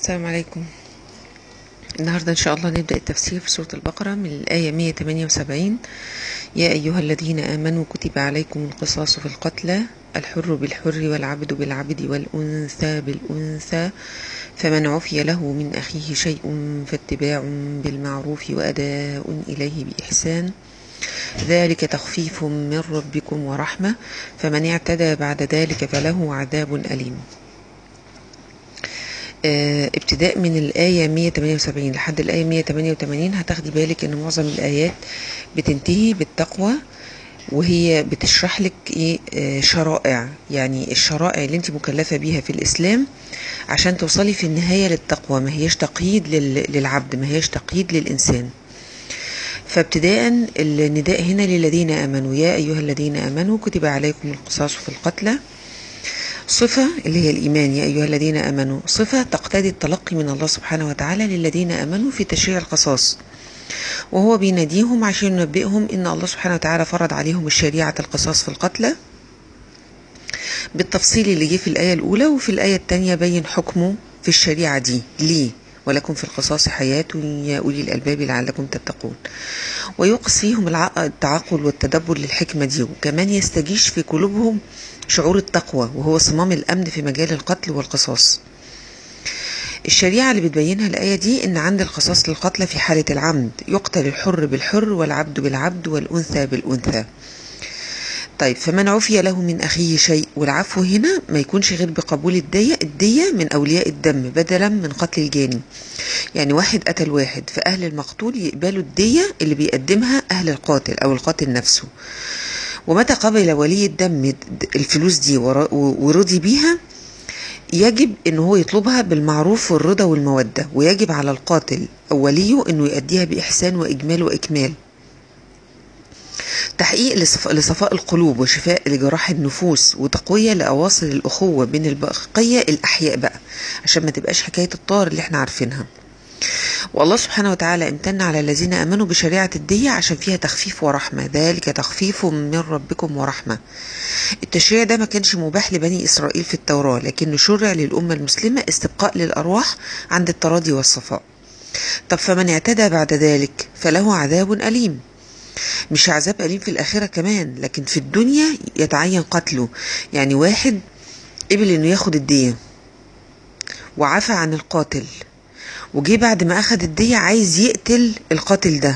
السلام عليكم النهاردة إن شاء الله نبدأ التفسير في سورة البقرة من الآية 178 يا أيها الذين آمنوا كتب عليكم القصاص في القتلى الحر بالحر والعبد بالعبد والأنثى بالأنثى فمن عفي له من أخيه شيء فاتباع بالمعروف وأداء إليه بإحسان ذلك تخفيف من ربكم ورحمة فمن اعتدى بعد ذلك فله عذاب أليم آه، ابتداء من الآية 178 لحد الآية 188 هتاخدي بالك ان معظم الآيات بتنتهي بالتقوى وهي بتشرح لك ايه آه، شرائع يعني الشرائع اللي انت مكلفة بيها في الإسلام عشان توصلي في النهاية للتقوى ما هيش تقييد لل- للعبد ما هيش تقييد للإنسان فابتداء النداء هنا للذين آمنوا يا أيها الذين آمنوا كتب عليكم القصاص في القتلى صفة اللي هي الإيمان يا أيها الذين آمنوا صفة تقتضي التلقي من الله سبحانه وتعالى للذين آمنوا في تشريع القصاص وهو بيناديهم عشان ينبئهم إن الله سبحانه وتعالى فرض عليهم الشريعة القصاص في القتلى بالتفصيل اللي جه في الآية الأولى وفي الآية الثانية بين حكمه في الشريعة دي ليه ولكم في القصاص حياة يا أولي الألباب لعلكم تتقون ويقص فيهم الع- التعقل والتدبر للحكمة دي وكمان يستجيش في قلوبهم شعور التقوى وهو صمام الأمن في مجال القتل والقصاص الشريعة اللي بتبينها الآية دي إن عند القصاص للقتلى في حالة العمد يقتل الحر بالحر والعبد بالعبد والأنثى بالأنثى طيب فمن عفي له من أخيه شيء والعفو هنا ما يكونش غير بقبول الدية الدية من أولياء الدم بدلا من قتل الجاني يعني واحد قتل واحد فأهل المقتول يقبلوا الدية اللي بيقدمها أهل القاتل أو القاتل نفسه ومتى قبل ولي الدم الفلوس دي ور- ورضي بيها يجب ان هو يطلبها بالمعروف والرضا والمودة ويجب على القاتل او وليه انه يؤديها بإحسان وإجمال وإكمال تحقيق لصف- لصفاء القلوب وشفاء لجراح النفوس وتقوية لأواصر الأخوة بين البقية الأحياء بقى عشان ما تبقاش حكاية الطار اللي احنا عارفينها والله سبحانه وتعالى امتن على الذين امنوا بشريعه الديه عشان فيها تخفيف ورحمه ذلك تخفيف من ربكم ورحمه التشريع ده ما كانش مباح لبني اسرائيل في التوراه لكنه شرع للامه المسلمه استبقاء للارواح عند التراضي والصفاء طب فمن اعتدى بعد ذلك فله عذاب اليم مش عذاب أليم في الآخرة كمان لكن في الدنيا يتعين قتله يعني واحد قبل إنه ياخد الدية وعفى عن القاتل وجي بعد ما أخد الدية عايز يقتل القاتل ده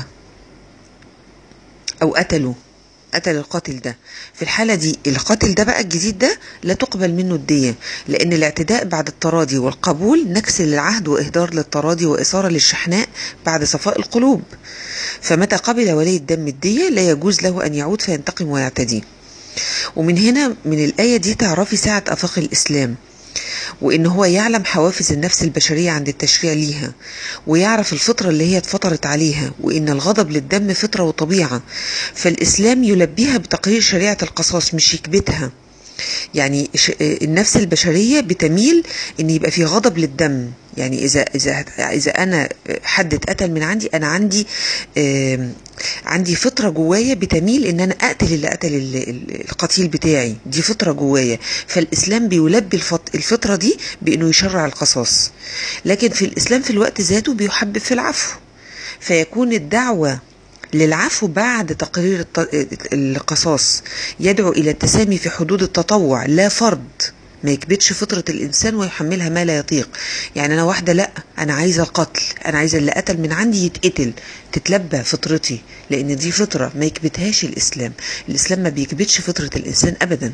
أو قتله قتل القاتل ده في الحالة دي القاتل ده بقى الجديد ده لا تقبل منه الدية لأن الاعتداء بعد التراضي والقبول نكس للعهد وإهدار للتراضي وإثارة للشحناء بعد صفاء القلوب فمتى قبل ولي الدم الدية لا يجوز له أن يعود فينتقم ويعتدي ومن هنا من الآية دي تعرفي سعة أفاق الإسلام وإن هو يعلم حوافز النفس البشرية عند التشريع ليها ويعرف الفطرة اللي هي اتفطرت عليها وإن الغضب للدم فطرة وطبيعة فالإسلام يلبيها بتقرير شريعة القصاص مش يكبتها يعني ش- النفس البشرية بتميل ان يبقى في غضب للدم يعني اذا اذا اذا انا حد اتقتل من عندي انا عندي آم، عندي فطره جوايا بتميل ان انا اقتل اللي قتل ال- ال- القتيل بتاعي دي فطره جوايا فالاسلام بيلبي الفط- الفطره دي بانه يشرع القصاص لكن في الاسلام في الوقت ذاته بيحبب في العفو فيكون الدعوه للعفو بعد تقرير الت- القصاص يدعو إلى التسامي في حدود التطوع لا فرض ما يكبتش فطرة الإنسان ويحملها ما لا يطيق يعني أنا واحدة لا أنا عايزة القتل أنا عايزة اللي قتل من عندي يتقتل تتلبى فطرتي لأن دي فطرة ما يكبتهاش الإسلام الإسلام ما بيكبتش فطرة الإنسان أبدا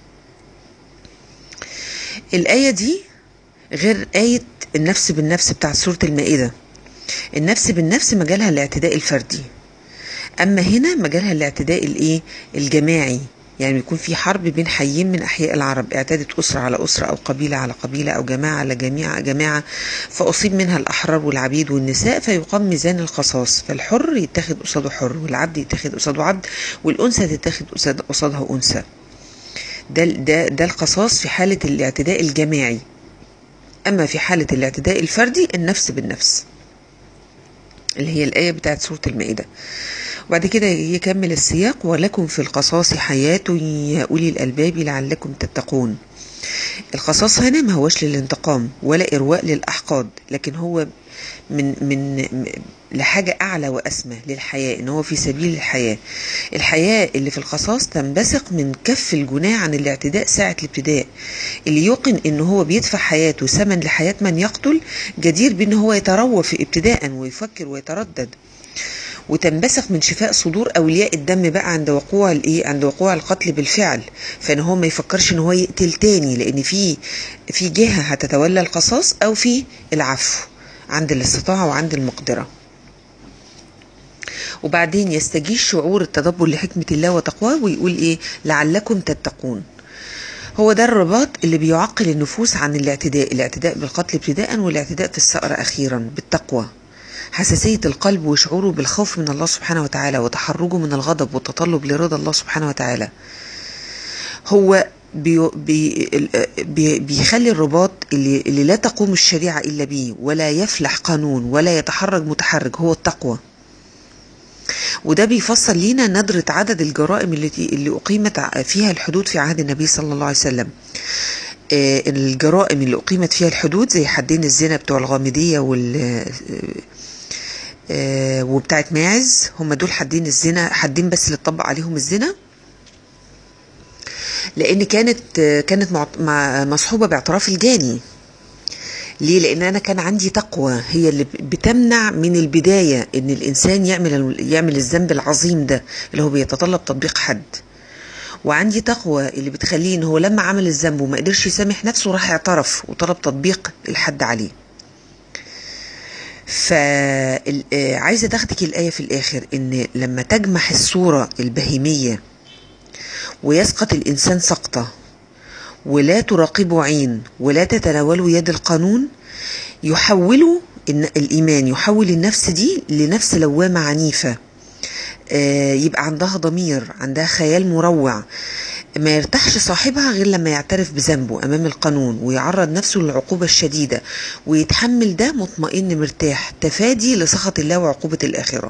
الآية دي غير آية النفس بالنفس بتاع سورة المائدة النفس بالنفس مجالها الاعتداء الفردي اما هنا مجالها الاعتداء الايه الجماعي يعني بيكون في حرب بين حيين من احياء العرب اعتدت اسره على اسره او قبيله على قبيله او جماعه على جميع جماعه فاصيب منها الاحرار والعبيد والنساء فيقام ميزان القصاص فالحر يتخذ قصاده حر والعبد يتخذ قصاده عبد والانثى تتخذ قصاد- قصادها انثى ده ده ده القصاص في حاله الاعتداء الجماعي اما في حاله الاعتداء الفردي النفس بالنفس اللي هي الآية بتاعت سورة المائدة وبعد كده يكمل السياق ولكم في القصاص حياة يا أولي الألباب لعلكم تتقون القصاص هنا ما هوش للانتقام ولا إرواء للأحقاد لكن هو من من لحاجة أعلى وأسمى للحياة إن هو في سبيل الحياة الحياة اللي في القصاص تنبثق من كف الجناح عن الاعتداء ساعة الابتداء اللي يوقن إن هو بيدفع حياته ثمن لحياة من يقتل جدير بأن هو يتروى في ابتداء ويفكر ويتردد وتنبثق من شفاء صدور اولياء الدم بقى عند وقوع الايه عند وقوع القتل بالفعل فان هو ما يفكرش ان هو يقتل تاني لان في في جهه هتتولى القصاص او في العفو عند الاستطاعه وعند المقدره وبعدين يستجيش شعور التدبر لحكمه الله وتقواه ويقول ايه لعلكم تتقون هو ده الرباط اللي بيعقل النفوس عن الاعتداء الاعتداء بالقتل ابتداء والاعتداء في الثأر أخيرا بالتقوى حساسية القلب وشعوره بالخوف من الله سبحانه وتعالى وتحرجه من الغضب والتطلب لرضا الله سبحانه وتعالى هو بي بي بي بيخلي الرباط اللي, اللي لا تقوم الشريعة إلا به ولا يفلح قانون ولا يتحرج متحرج هو التقوى وده بيفسر لينا ندرة عدد الجرائم التي اللي أقيمت فيها الحدود في عهد النبي صلى الله عليه وسلم آه الجرائم اللي أقيمت فيها الحدود زي حدين الزنا بتوع الغامدية وال آه وبتاعت ماعز هم دول حدين الزنا حدين بس اللي اتطبق عليهم الزنا لان كانت كانت مصحوبه باعتراف الجاني ليه لان انا كان عندي تقوى هي اللي بتمنع من البدايه ان الانسان يعمل يعمل الذنب العظيم ده اللي هو بيتطلب تطبيق حد وعندي تقوى اللي بتخليه ان هو لما عمل الذنب وما قدرش يسامح نفسه راح اعترف وطلب تطبيق الحد عليه فعايزة تاخدك الآية في الآخر إن لما تجمح الصورة البهيمية ويسقط الإنسان سقطة ولا تراقبه عين ولا تتناوله يد القانون يحولوا الإيمان يحول النفس دي لنفس لوامة عنيفة يبقى عندها ضمير عندها خيال مروع ما يرتاحش صاحبها غير لما يعترف بذنبه امام القانون ويعرض نفسه للعقوبه الشديده ويتحمل ده مطمئن مرتاح تفادي لسخط الله وعقوبه الاخره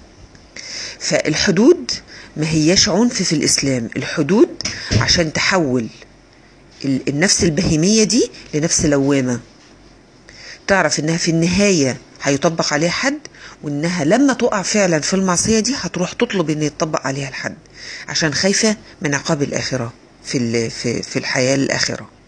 فالحدود ما هياش عنف في الاسلام الحدود عشان تحول النفس البهيميه دي لنفس لوامه تعرف انها في النهايه هيطبق عليها حد وانها لما تقع فعلا في المعصيه دي هتروح تطلب ان يطبق عليها الحد عشان خايفه من عقاب الاخره في في في الحياه الاخره